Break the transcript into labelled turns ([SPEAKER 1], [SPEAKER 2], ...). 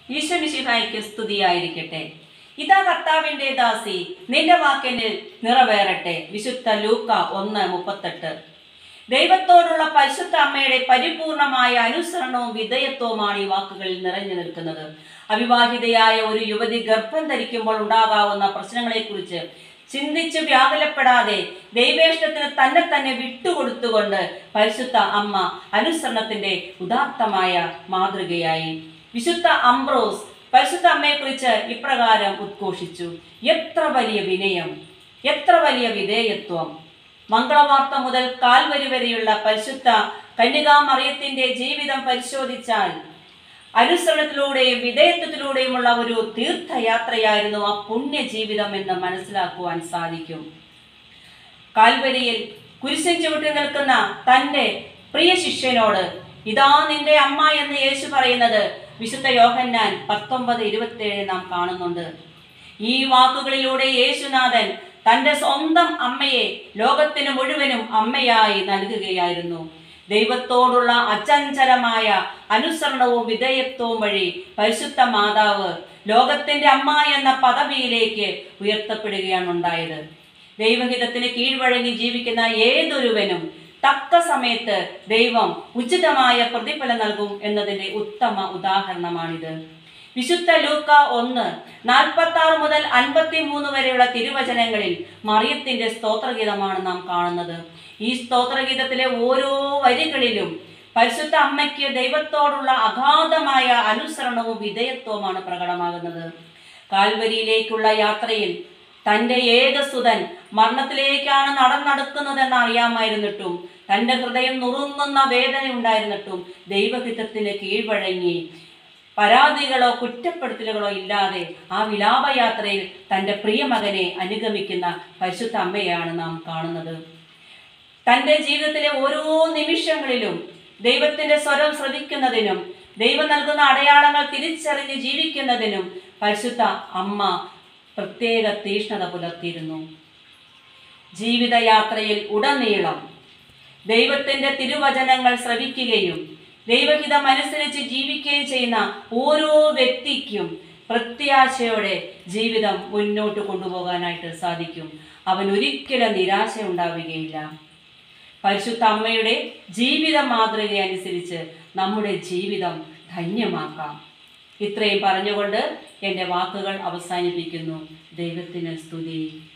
[SPEAKER 1] ഈശ്വമിശിഹായ്ക്ക് സ്തുതിയായിരിക്കട്ടെ ഇതാ കർത്താവിന്റെ ദാസി നിന്റെ വാക്കിനിൽ നിറവേറട്ടെ വിശുദ്ധ ലൂക്ക ഒന്ന് മുപ്പത്തെട്ട് ദൈവത്തോടുള്ള പരിശുദ്ധ അമ്മയുടെ പരിപൂർണമായ അനുസരണവും വിധേയത്വവുമാണ് ഈ വാക്കുകളിൽ നിറഞ്ഞു നിൽക്കുന്നത് അവിവാഹിതയായ ഒരു യുവതി ഗർഭം ധരിക്കുമ്പോൾ ഉണ്ടാകാവുന്ന പ്രശ്നങ്ങളെക്കുറിച്ച് ചിന്തിച്ച് വ്യാകുലപ്പെടാതെ ദൈവേഷ്ടത്തിന് തന്നെ തന്നെ വിട്ടുകൊടുത്തുകൊണ്ട് പരിശുദ്ധ അമ്മ അനുസരണത്തിന്റെ ഉദാത്തമായ മാതൃകയായി വിശുദ്ധ അംബ്രോസ് പരിശുദ്ധ അമ്മയെക്കുറിച്ച് ഇപ്രകാരം ഉദ്ഘോഷിച്ചു എത്ര വലിയ വിനയം എത്ര വലിയ വിധേയത്വം മംഗളവാർത്ത മുതൽ കാൽവരി വരെയുള്ള പരിശുദ്ധ കന്യകാമറിയത്തിന്റെ ജീവിതം പരിശോധിച്ചാൽ അനുസരണത്തിലൂടെയും വിധേയത്വത്തിലൂടെയുമുള്ള ഒരു തീർത്ഥയാത്രയായിരുന്നു ആ പുണ്യ ജീവിതം എന്ന് മനസ്സിലാക്കുവാൻ സാധിക്കും കാൽവരിയിൽ കുരിശൻ ചുവട്ടി നിൽക്കുന്ന തന്റെ പ്രിയ ശിഷ്യനോട് ഇതാ നിന്റെ അമ്മ എന്ന് യേശു പറയുന്നത് വിശുദ്ധ യോഹന്നാൻ പത്തൊമ്പത് ഇരുപത്തിയേഴ് നാം കാണുന്നുണ്ട് ഈ വാക്കുകളിലൂടെ യേശുനാഥൻ തന്റെ സ്വന്തം അമ്മയെ ലോകത്തിന് മുഴുവനും അമ്മയായി നൽകുകയായിരുന്നു ദൈവത്തോടുള്ള അചഞ്ചലമായ അനുസരണവും വിധേയത്വവും വഴി പരിശുദ്ധ മാതാവ് ലോകത്തിന്റെ അമ്മ എന്ന പദവിയിലേക്ക് ഉയർത്തപ്പെടുകയാണ് ഉണ്ടായത് ദൈവഹിതത്തിന് കീഴ്വഴങ്ങി ജീവിക്കുന്ന ഏതൊരുവനും തക്ക സമയത്ത് ദൈവം ഉചിതമായ പ്രതിഫലം നൽകും എന്നതിന്റെ ഉത്തമ ഉദാഹരണമാണിത് വിശുദ്ധ ലൂക്ക ഒന്ന് നാൽപ്പത്തി ആറ് മുതൽ അൻപത്തി മൂന്ന് വരെയുള്ള തിരുവചനങ്ങളിൽ മറിയത്തിന്റെ സ്തോത്രഗീതമാണ് നാം കാണുന്നത് ഈ സ്തോത്രഗീതത്തിലെ ഓരോ വരികളിലും പരിശുദ്ധ അമ്മയ്ക്ക് ദൈവത്തോടുള്ള അഗാധമായ അനുസരണവും വിധേയത്വവുമാണ് പ്രകടമാകുന്നത് കാൽവരിയിലേക്കുള്ള യാത്രയിൽ തന്റെ ഏകസുതൻ മരണത്തിലേക്കാണ് നടന്നടക്കുന്നതെന്ന് അറിയാമായിരുന്നിട്ടും തന്റെ ഹൃദയം നുറുങ്ങുന്ന വേദന ഉണ്ടായിരുന്നിട്ടും ദൈവഹിതത്തിന് കീഴ്വഴങ്ങി പരാതികളോ കുറ്റപ്പെടുത്തലുകളോ ഇല്ലാതെ ആ വിലാപയാത്രയിൽ തന്റെ പ്രിയമകനെ അനുഗമിക്കുന്ന പരിശുദ്ധ അമ്മയാണ് നാം കാണുന്നത് തന്റെ ജീവിതത്തിലെ ഓരോ നിമിഷങ്ങളിലും ദൈവത്തിന്റെ സ്വരം ശ്രവിക്കുന്നതിനും ദൈവം നൽകുന്ന അടയാളങ്ങൾ തിരിച്ചറിഞ്ഞ് ജീവിക്കുന്നതിനും പരിശുദ്ധ അമ്മ പ്രത്യേക തീഷ്ണത പുലർത്തിയിരുന്നു ജീവിതയാത്രയിൽ ഉടനീളം ദൈവത്തിന്റെ തിരുവചനങ്ങൾ ശ്രവിക്കുകയും ദൈവഹിതം അനുസരിച്ച് ജീവിക്കുകയും ചെയ്യുന്ന ഓരോ വ്യക്തിക്കും പ്രത്യാശയോടെ ജീവിതം മുന്നോട്ട് കൊണ്ടുപോകാനായിട്ട് സാധിക്കും അവൻ ഒരിക്കലും നിരാശ ഉണ്ടാവുകയില്ല പരിശുദ്ധ അമ്മയുടെ ജീവിത മാതൃക അനുസരിച്ച് നമ്മുടെ ജീവിതം ധന്യമാക്കാം ഇത്രയും പറഞ്ഞുകൊണ്ട് എൻ്റെ വാക്കുകൾ അവസാനിപ്പിക്കുന്നു ദൈവത്തിന് സ്തുതി